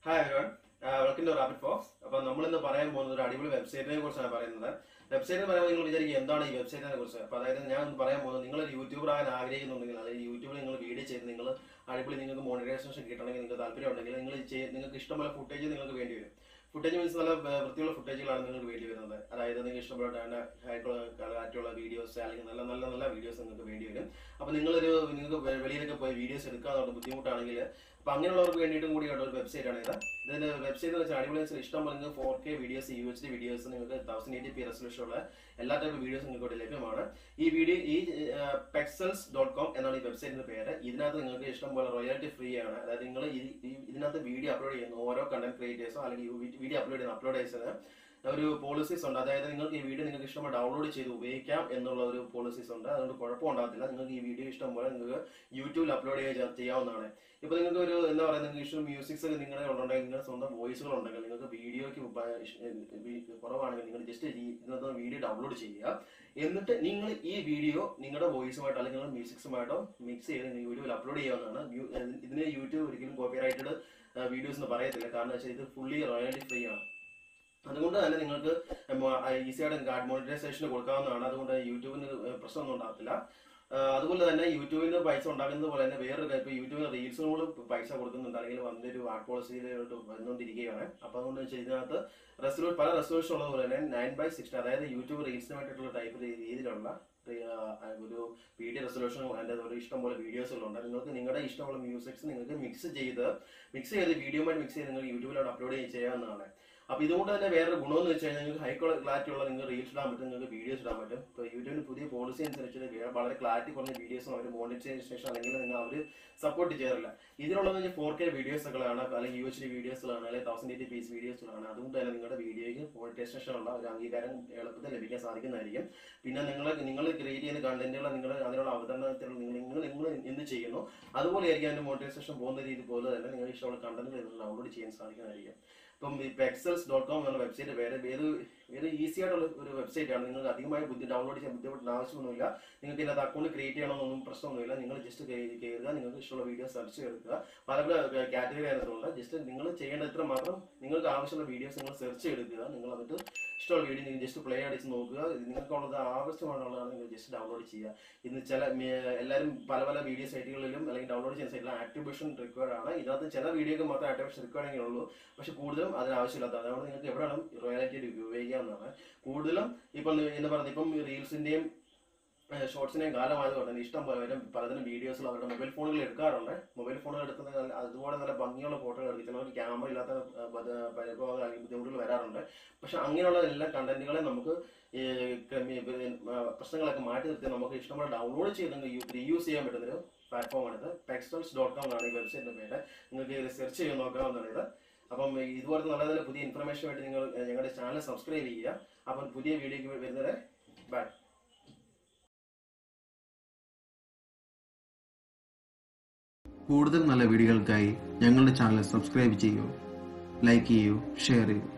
hi everyone welcome to rapid fox അപ്പോൾ നമ്മളിന്ന് പറയാൻ പോകുന്നത് ഒരു അടിപൊളി വെബ്സൈറ്റിനെ കുറിച്ചാണ് പറയുന്നത് വെബ്സൈറ്റ് എന്ന് പറയുമ്പോൾ നിങ്ങൾ വിചാരിക്കും എന്താണ് ഈ വെബ്സൈറ്റിനെ കുറിച്ച് അപ്പോൾ അതായത് ഞാൻ ഒന്ന് പറയാൻ പോകുന്നത് നിങ്ങൾ ഒരു യൂട്യൂബർ ആകാൻ ആഗ്രഹിക്കുന്നുണ്ടെങ്കിൽ അതായത് യൂട്യൂബിൽ നിങ്ങൾ വീഡിയോ ചെയ്ത് നിങ്ങൾ അടിപൊളി നിങ്ങൾക്ക് മോണിറ്റൈസേഷൻ കിട്ടണമെങ്കിൽ നിങ്ങൾക്ക് താല്പര്യം ഉണ്ടെങ്കിൽ നിങ്ങൾ ചെയ്ത് നിങ്ങൾക്ക് ഇഷ്ടമുള്ള ഫുട്ടേജ് നിങ്ങൾക്ക് വേണ്ടി വരും ഫുട്ടേജ് മീൻസ് നല്ല വ- വൃത്തിയുള്ള ഫുട്ടേജുകളാണ് നിങ്ങൾക്ക് വേണ്ടി വരുന്നത് അതായത് നിങ്ങൾക്ക് ഇഷ്ടപ്പെട്ട ആയിട്ടുള്ള കാറ്റുള്ള വീഡിയോസ് അല്ലെങ്കിൽ നല്ല നല്ല നല്ല വീഡിയോസ് നിങ്ങൾക്ക് വേണ്ടി വരും അപ്പോൾ നിങ്ങളൊരു നിങ്ങൾക്ക് വെ- വെളിയിലൊക്കെ പോയി വീഡിയോസ് എടുക്കാനുള്ള ബുദ്ധിമുട്ടാണെങ്കിൽ അപ്പോൾ അങ്ങനെയുള്ളവർക്ക് വേണ്ടിയിട്ടും കൂടിയുള്ള ഒരു വെബ്സൈറ്റ് ആണ് ഇത് ഇതിന്റെ വെബ്സൈറ്റ് എന്ന് വെച്ചാൽ അടിപൊളി വെച്ചാൽ ഇഷ്ടം പോലെ നിങ്ങൾക്ക് four K videos U H D videos നിങ്ങൾക്ക് തൗസൻഡ് എയ്റ്റി പി റെസൊല്യൂഷൻ ഉള്ള എല്ലാ ടൈപ്പ് വീഡിയോസ് നിങ്ങൾക്ക് ഇവിടെ ലഭ്യമാണ് ഈ വീഡിയോ ഈ പെക്സൽസ് ഡോട്ട് കോം എന്നാണ് ഈ വെബ്സൈറ്റിന്റെ പേര് ഇതിനകത്ത് നിങ്ങൾക്ക് ഇഷ്ടം പോലെ റോയാലിറ്റി ഫ്രീ ആണ് അതായത് നിങ്ങൾ ഇതിനകത്ത് വീഡിയോ അപ്ലോഡ് ചെയ്യുന്ന ഓരോ കണ്ടന്റ് ക്രിയേറ്റേഴ്സോ അല്ലെങ്കിൽ വീഡിയോ അപ്ലോഡ് ചെയ്യുന്ന അപ്ലോഡേഴ്സിന് ഒരു പോളിസീസ് ഉണ്ട് അതായത് നിങ്ങൾക്ക് ഈ വീഡിയോ നിങ്ങൾക്ക് ഇഷ്ടം ഡൗൺലോഡ് ചെയ്ത് ഉപയോഗിക്കാം എന്നുള്ള ഒരു പോളിസീസ് ഉണ്ട് അതുകൊണ്ട് കുഴപ്പമുണ്ടാകത്തില്ല നിങ്ങൾക്ക് ഈ വീഡിയോ ഇഷ്ടം പോലെ നിങ്ങൾക്ക് യൂട്യൂബിൽ അപ്ലോഡ് ചെയ്യാൻ ചെയ്യാവുന്നതാണ് ഇപ്പൊ നിങ്ങൾക്ക് ഒരു എന്താ പറയുക നിങ്ങൾക്ക് ഇഷ്ടം മ്യൂസിക്സ് നിങ്ങളുടെ ഉണ്ടെങ്കിൽ നിങ്ങളുടെ സ്വന്തം വോയിസുകൾ ഉണ്ടെങ്കിൽ നിങ്ങൾക്ക് വീഡിയോയ്ക്ക് കുറവാണെങ്കിൽ നിങ്ങൾ ജസ്റ്റ് ഇതിനകത്ത് വീഡിയോ ഡൗൺലോഡ് ചെയ്യുക എന്നിട്ട് നിങ്ങൾ ഈ വീഡിയോ നിങ്ങളുടെ വോയിസുമായിട്ടോ അല്ലെങ്കിൽ നിങ്ങളുടെ മ്യൂസിക്സുമായിട്ടോ മിക്സ് ചെയ്ത് നിങ്ങൾ വീഡിയോയിൽ അപ്ലോഡ് ചെയ്യാവുന്നതാണ് യു- ഇതിന് യൂട്യൂബ് ഒരിക്കലും കോപ്പിറൈറ്റഡ് വീഡിയോസ് എന്ന് പറയത്തില്ല കാരണം വെച്ചാൽ ഇത് ഫുള്ളി റോയൽറ്റി ഫ്രീ ആണ് അതുകൊണ്ട് തന്നെ നിങ്ങൾക്ക് ഈസി ആയിട്ട് ഗാഡ് മോണിറ്റൈസേഷൻ കൊടുക്കാവുന്നതാണ് അതുകൊണ്ട് യൂട്യൂബിന് പ്രശ്നമൊന്നും ഉണ്ടാകത്തില്ല ആ, അതുപോലെ തന്നെ യൂട്യൂബിന് പൈസ ഉണ്ടാക്കുന്നത് പോലെ തന്നെ വേറൊരു കാര്യം ഇപ്പോൾ യൂട്യൂബിന് റീൽസിനോട് പൈസ കൊടുക്കുന്നുണ്ട് അല്ലെങ്കിൽ വന്നൊരു ആർട്ട് പോളിസിയിലോട്ട് വന്നുകൊണ്ടിരിക്കുകയാണ് അപ്പോൾ അതുകൊണ്ട് വെച്ചാൽ ഇതിനകത്ത് റെസൊല്യൂ പല റെസൊല്യൂഷൻ ഉള്ളതുപോലെ തന്നെ നയൻ ബൈ സിക്സ്റ്റി അതായത് യൂട്യൂബ് റീൽസിന് വേണ്ടിയിട്ടുള്ള ടൈപ്പ് രീതിയിലുള്ള ആ, ഒരു വീഡിയോ റെസൊല്യൂഷൻ അതിൻ്റെ ഒരു ഇഷ്ടം പോലെ വീഡിയോസുകളുണ്ട് നിങ്ങൾക്ക് നിങ്ങളുടെ ഇഷ്ടമുള്ള മ്യൂസിക്സ് നിങ്ങൾക്ക് മിക്സ് ചെയ്ത് മിക്സ് ചെയ്ത് വീഡിയോയുമായിട്ട് മിക്സ് ചെയ്ത് നിങ്ങൾ യൂട്യൂബിലോട്ട് അപ്ലോഡ് ചെയ്യാവുന്നതാണ് അപ്പൊ ഇതുകൊണ്ട് തന്നെ വേറൊരു ഗുണമെന്ന് വെച്ച് കഴിഞ്ഞാൽ നിങ്ങൾക്ക് ഹൈ ക്ലാരിറ്റി ഉള്ള നിങ്ങൾക്ക് റീൽസ് ഇടാൻ പറ്റും നിങ്ങൾക്ക് വീഡിയോസ് ഇടാൻ പറ്റും ഇപ്പൊ യൂട്യൂബിന് പുതിയ പോളിസി അനുസരിച്ച് വേ- വളരെ ക്ലാരിറ്റി കുറഞ്ഞ വീഡിയോസും അവർ മോണിറ്റൈസേഷൻ അല്ലെങ്കിൽ നിങ്ങൾ അവർ സപ്പോർട്ട് ചെയ്യാറില്ല ഇതിനുള്ളത് ഫോർ കെ വീഡിയോസുകളാണ് അല്ലെങ്കിൽ യു എച്ച് ഡി വീഡിയോസുകളാണ് അല്ലെങ്കിൽ തൗസൻഡ് എയ്റ്റി പീസ് വീഡിയോസുകളാണ് അതുകൊണ്ട് തന്നെ നിങ്ങളുടെ വീഡിയോയ്ക്ക് മോണിറ്റൈസേഷൻ ഉള്ള ഒരു അംഗീകാരം എളുപ്പത്തിൽ ലഭിക്കാൻ സാധിക്കുന്നതായിരിക്കും പിന്നെ നിങ്ങൾ നിങ്ങൾ ക്രിയേറ്റ് ചെയ്യുന്ന കണ്ടന്റുകൾ നിങ്ങൾ അതിനുള്ള അവതരണത്തിൽ നിങ്ങൾ നിങ്ങൾ നിങ്ങൾ എന്ത് ചെയ്യുന്നു അതുപോലെ ആയിരിക്കും അതിന്റെ മോണിറ്റൈസേഷൻ പോകുന്ന രീതി പോലെ തന്നെ നിങ്ങൾ ഇഷ്ടമുള്ള കണ്ടന്റുകൾ ഡൗൺലോഡ് ചെയ്യാൻ സാധിക്കുന്നതായിരിക്കും ഇപ്പം ഈ പെക്സൽസ് ഡോട്ട് കോം എന്ന വെബ്സൈറ്റ് വേറെ ഏത് ഏത് ഈസി ആയിട്ടുള്ള ഒരു വെബ്സൈറ്റ് ആണ് നിങ്ങൾക്ക് അധികമായി ബുദ്ധി ഡൗൺലോഡ് ചെയ്യാൻ ബുദ്ധിമുട്ടുന്ന ആവശ്യമൊന്നുമില്ല നിങ്ങൾക്ക് ഇതിനകത്ത് അക്കൗണ്ട് ക്രിയേറ്റ് ചെയ്യണമെന്നൊന്നും പ്രശ്നമൊന്നുമില്ല നിങ്ങൾ ജസ്റ്റ് കയറുക നിങ്ങൾക്ക് ഇഷ്ടമുള്ള വീഡിയോ സെർച്ച് ചെയ്തെടുക്കുക പല പല കാറ്റഗറി അതിനകത്തുണ്ട് ജസ്റ്റ് നിങ്ങൾ ചെയ്യേണ്ട ഇത്ര മാത്രം നിങ്ങൾക്ക് ആവശ്യമുള്ള വീഡിയോസ് നിങ്ങൾ സെർച്ച് ചെയ്തെടുക്കുക നിങ്ങൾ എന്നിട്ട് ഇഷ്ടമുള്ള വീഡിയോ നിങ്ങൾ ജസ്റ്റ് പ്ലേ അടിച്ച് നോക്കുക നിങ്ങൾക്കുള്ളത് ആവശ്യമാണുള്ളതാണ് നിങ്ങൾ ജസ്റ്റ് ഡൗൺലോഡ് ചെയ്യുക ഇന്ന് ചില മേ- എല്ലാവരും പല പല വീഡിയോ സൈറ്റുകളിലും അല്ലെങ്കിൽ ഡൗൺലോഡ് ചെയ്യുന്ന സൈറ്റിലും ആക്ടിവേഷൻ റിക്വയർഡ് ആണ് ഇതിനകത്ത് ചില വീഡിയോക്ക് മാത്രമേ ആക്ടിവേഷൻ റിക്വയർഡ് ഉള്ളൂ പക്ഷെ കൂടുതലും അതിന് ആവശ്യമില്ലാത്ത അതുകൊണ്ട് നിങ്ങൾക്ക് എവിടെ വേണം റോയാലിറ്റി ഉപയോഗിക്കാവുന്നതാണ് കൂടുതലും ഇപ്പം എന്ന് പറയുന്നത് ഇപ്പം റീൽസിന്റെയും ഷോർട്സിനെയും കാലമായതുകൊണ്ട് തന്നെ ഇഷ്ടം പോലെ വരും പലതരം വീഡിയോസ് അവരുടെ മൊബൈൽ ഫോണുകളിൽ എടുക്കാറുണ്ട് മൊബൈൽ ഫോണുകൾ എടുക്കുന്ന നല്ല- അതുപോലെ നല്ല ഭംഗിയുള്ള ഫോട്ടോകൾ എടുക്കും ചിലർക്ക് ക്യാമറ ഇല്ലാത്ത ആ, ബദ- പരിഭവങ്ങൾ അല്ലെങ്കിൽ ബുദ്ധിമുട്ടുകൾ വരാറുണ്ട് പക്ഷെ അങ്ങനെയുള്ള എല്ലാ കണ്ടന്റുകളെ നമുക്ക് ഈ ക്രമീ- ആ, പ്രശ്നങ്ങളൊക്കെ മാറ്റി നിർത്തി നമുക്ക് ഇഷ്ടംപോലെ ഡൗൺലോഡ് ചെയ്ത് റീയൂസ് ചെയ്യാൻ പറ്റുന്ന ഒരു പ്ലാറ്റ്ഫോമാണിത് ടെക്സ്റ്റൽസ് ഡോട്ട് കോം എന്നാണ് ഈ വെബ്സൈറ്റിന്റെ പേര് നിങ്ങൾക്ക് ഇത് സെർച്ച് ചെയ്ത് നോക്കാവുന്നതാണ് ഇത് അപ്പം ഇതുപോലത്തെ നല്ല നല്ല പുതിയ ഇൻഫർമേഷൻ വേണ്ടി നിങ്ങൾ ഏഹ്, ഞങ്ങളുടെ ചാനൽ സബ്സ്ക്രൈബ് ചെയ്യുക അപ്പം പുതിയ വീഡിയോക്ക് വരുന്നത് ബൈ കൂടുതൽ നല്ല വീഡിയോകൾക്കായി ഞങ്ങളുടെ ചാനൽ സബ്സ്ക്രൈബ് ചെയ്യൂ ലൈക്ക് ചെയ്യൂ ഷെയർ ചെയ്യൂ